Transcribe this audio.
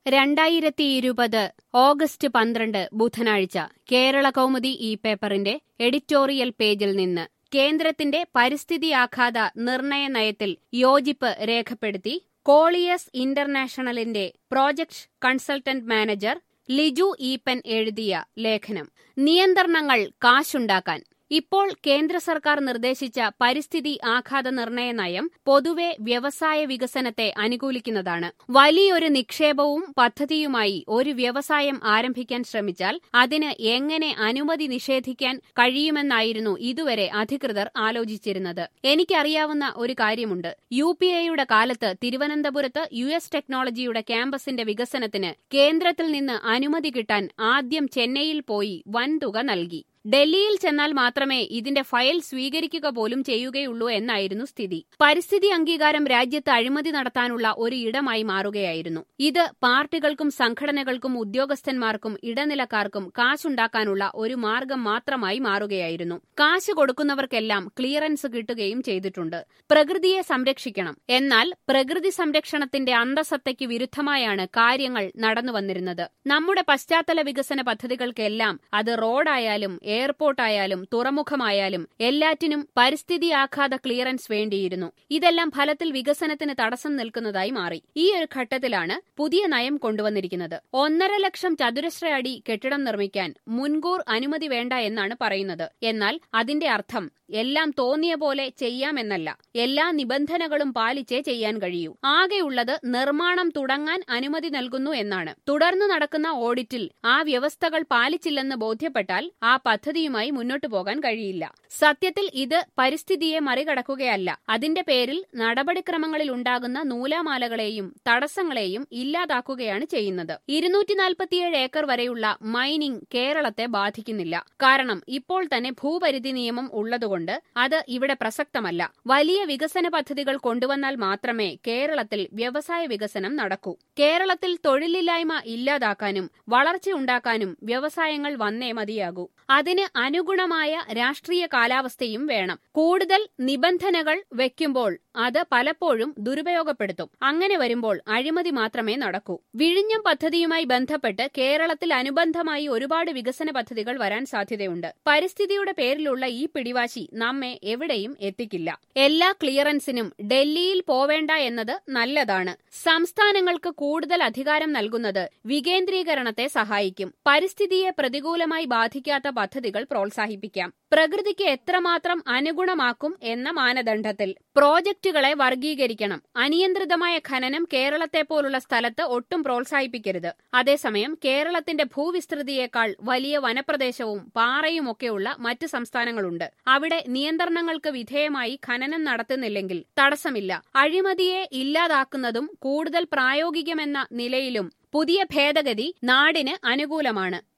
രണ്ടായിരത്തി ഇരുപത് ഓഗസ്റ്റ് പന്ത്രണ്ട് ബുധനാഴ്ച കേരള കൗമുദി ഈ പേപ്പറിന്റെ എഡിറ്റോറിയൽ പേജിൽ നിന്ന് കേന്ദ്രത്തിന്റെ പരിസ്ഥിതി ആഘാത നിർണയ നയത്തിൽ യോജിപ്പ് രേഖപ്പെടുത്തി കോളിയസ് ഇന്റർനാഷണലിന്റെ project consultant manager Liju Eapen എഴുതിയ ലേഖനം നിയന്ത്രണങ്ങൾ കാശുണ്ടാക്കാൻ ഇപ്പോൾ കേന്ദ്ര സർക്കാർ നിർദ്ദേശിച്ച പരിസ്ഥിതി ആഘാത നിർണയ നയം പൊതുവെ വ്യവസായ വികസനത്തെ അനുകൂലിക്കുന്നതാണ് വലിയൊരു നിക്ഷേപവും പദ്ധതിയുമായി ഒരു വ്യവസായം ആരംഭിക്കാൻ ശ്രമിച്ചാൽ അതിന് എങ്ങനെ അനുമതി നിഷേധിക്കാൻ കഴിയുമെന്നായിരുന്നു ഇതുവരെ അധികൃതർ ആലോചിച്ചിരുന്നത് എനിക്കറിയാവുന്ന ഒരു കാര്യമുണ്ട് യു പി എയുടെ കാലത്ത് തിരുവനന്തപുരത്ത് യു എസ് ടെക്നോളജിയുടെ ക്യാമ്പസിന്റെ വികസനത്തിന് കേന്ദ്രത്തിൽ നിന്ന് അനുമതി കിട്ടാൻ ആദ്യം ചെന്നൈയിൽ പോയി വൻതുക നൽകി ഡൽഹിയിൽ ചെന്നാൽ മാത്രമേ ഇതിന്റെ ഫയൽ സ്വീകരിക്കുക പോലും ചെയ്യുകയുള്ളൂ എന്നായിരുന്നു സ്ഥിതി പരിസ്ഥിതി അംഗീകാരം രാജ്യത്ത് അഴിമതി നടത്താനുള്ള ഒരു ഇടമായി മാറുകയായിരുന്നു ഇത് പാർട്ടികൾക്കും സംഘടനകൾക്കും ഉദ്യോഗസ്ഥന്മാർക്കും ഇടനിലക്കാർക്കും കാശുണ്ടാക്കാനുള്ള ഒരു മാർഗം മാത്രമായി മാറുകയായിരുന്നു കാശ് കൊടുക്കുന്നവർക്കെല്ലാം ക്ലിയറൻസ് കിട്ടുകയും ചെയ്തിട്ടുണ്ട് പ്രകൃതിയെ സംരക്ഷിക്കണം എന്നാൽ പ്രകൃതി സംരക്ഷണത്തിന്റെ അന്തസത്തയ്ക്ക് വിരുദ്ധമായാണ് കാര്യങ്ങൾ നടന്നുവന്നിരുന്നത് നമ്മുടെ പശ്ചാത്തല വികസന പദ്ധതികൾക്കെല്ലാം അത് റോഡായാലും എയർപോർട്ടായാലും തുറമുഖമായാലും എല്ലാറ്റിനും പരിസ്ഥിതി ആഘാത ക്ലിയറൻസ് വേണ്ടിയിരുന്നു ഇതെല്ലാം ഫലത്തിൽ വികസനത്തിന് തടസ്സം നിൽക്കുന്നതായി മാറി ഈ ഒരു ഘട്ടത്തിലാണ് പുതിയ നയം കൊണ്ടുവന്നിരിക്കുന്നത് ഒന്നര ലക്ഷം ചതുരശ്ര അടി കെട്ടിടം നിർമ്മിക്കാൻ മുൻകൂർ അനുമതി വേണ്ട എന്നാണ് പറയുന്നത് എന്നാൽ അതിന്റെ അർത്ഥം എല്ലാം തോന്നിയ പോലെ ചെയ്യാമെന്നല്ല എല്ലാ നിബന്ധനകളും പാലിച്ചേ ചെയ്യാൻ കഴിയൂ ആകെയുള്ളത് നിർമ്മാണം തുടങ്ങാൻ അനുമതി നൽകുന്നു എന്നാണ് തുടർന്ന് നടക്കുന്ന ഓഡിറ്റിൽ ആ വ്യവസ്ഥകൾ പാലിച്ചില്ലെന്ന് ബോധ്യപ്പെട്ടാൽ ആ പദ്ധതിയുമായി മുന്നോട്ടു പോകാൻ കഴിയില്ല സത്യത്തിൽ ഇത് പരിസ്ഥിതിയെ മറികടക്കുകയല്ല അതിന്റെ പേരിൽ നടപടിക്രമങ്ങളിൽ ഉണ്ടാകുന്ന നൂലാമാലകളെയും തടസ്സങ്ങളെയും ഇല്ലാതാക്കുകയാണ് ചെയ്യുന്നത് ഇരുന്നൂറ്റി നാൽപ്പത്തിയേഴ് ഏക്കർ വരെയുള്ള മൈനിംഗ് കേരളത്തെ ബാധിക്കുന്നില്ല കാരണം ഇപ്പോൾ തന്നെ ഭൂപരിധി നിയമം ഉള്ളതുകൊണ്ട് അത് ഇവിടെ പ്രസക്തമല്ല വലിയ വികസന പദ്ധതികൾ കൊണ്ടുവന്നാൽ മാത്രമേ കേരളത്തിൽ വ്യവസായ വികസനം നടക്കൂ കേരളത്തിൽ തൊഴിലില്ലായ്മ ഇല്ലാതാക്കാനും വളർച്ചയുണ്ടാക്കാനും വ്യവസായങ്ങൾ വന്നേ മതിയാകൂ അതിന് അനുഗുണമായ രാഷ്ട്രീയ കാലാവസ്ഥയും വേണം കൂടുതൽ നിബന്ധനകൾ വെക്കുമ്പോൾ അത് പലപ്പോഴും ദുരുപയോഗപ്പെടുത്തും അങ്ങനെ വരുമ്പോൾ അഴിമതി മാത്രമേ നടക്കൂ വിഴിഞ്ഞം പദ്ധതിയുമായി ബന്ധപ്പെട്ട് കേരളത്തിൽ അനുബന്ധമായി ഒരുപാട് വികസന പദ്ധതികൾ വരാൻ സാധ്യതയുണ്ട് പരിസ്ഥിതിയുടെ പേരിലുള്ള ഈ പിടിവാശി നമ്മെ എവിടെയും എത്തിക്കില്ല എല്ലാ ക്ലിയറൻസിനും ഡൽഹിയിൽ പോവേണ്ട എന്നത് നല്ലതാണ് സംസ്ഥാനങ്ങൾക്ക് കൂടുതൽ അധികാരം നൽകുന്നത് വികേന്ദ്രീകരണത്തെ സഹായിക്കും പരിസ്ഥിതിയെ പ്രതികൂലമായി ബാധിക്കാത്ത പദ്ധതികൾ പ്രോത്സാഹിപ്പിക്കാം പ്രകൃതിക്ക് എത്രമാത്രം അനുഗുണമാക്കും എന്ന മാനദണ്ഡത്തിൽ പ്രോജക്റ്റുകളെ വർഗീകരിക്കണം അനിയന്ത്രിതമായ ഖനനം കേരളത്തെ പോലുള്ള സ്ഥലത്ത് ഒട്ടും പ്രോത്സാഹിപ്പിക്കരുത് അതേസമയം കേരളത്തിന്റെ ഭൂവിസ്തൃതിയേക്കാൾ വലിയ വനപ്രദേശവും പാറയുമൊക്കെയുള്ള മറ്റ് സംസ്ഥാനങ്ങളുണ്ട് അവിടെ നിയന്ത്രണങ്ങൾക്ക് വിധേയമായി ഖനനം നടത്തുന്നില്ലെങ്കിൽ തടസ്സമില്ല അഴിമതിയെ ഇല്ലാതാക്കുന്നതും കൂടുതൽ പ്രായോഗികമെന്ന നിലയിലും പുതിയ ഭേദഗതി നാടിന് അനുകൂലമാണ്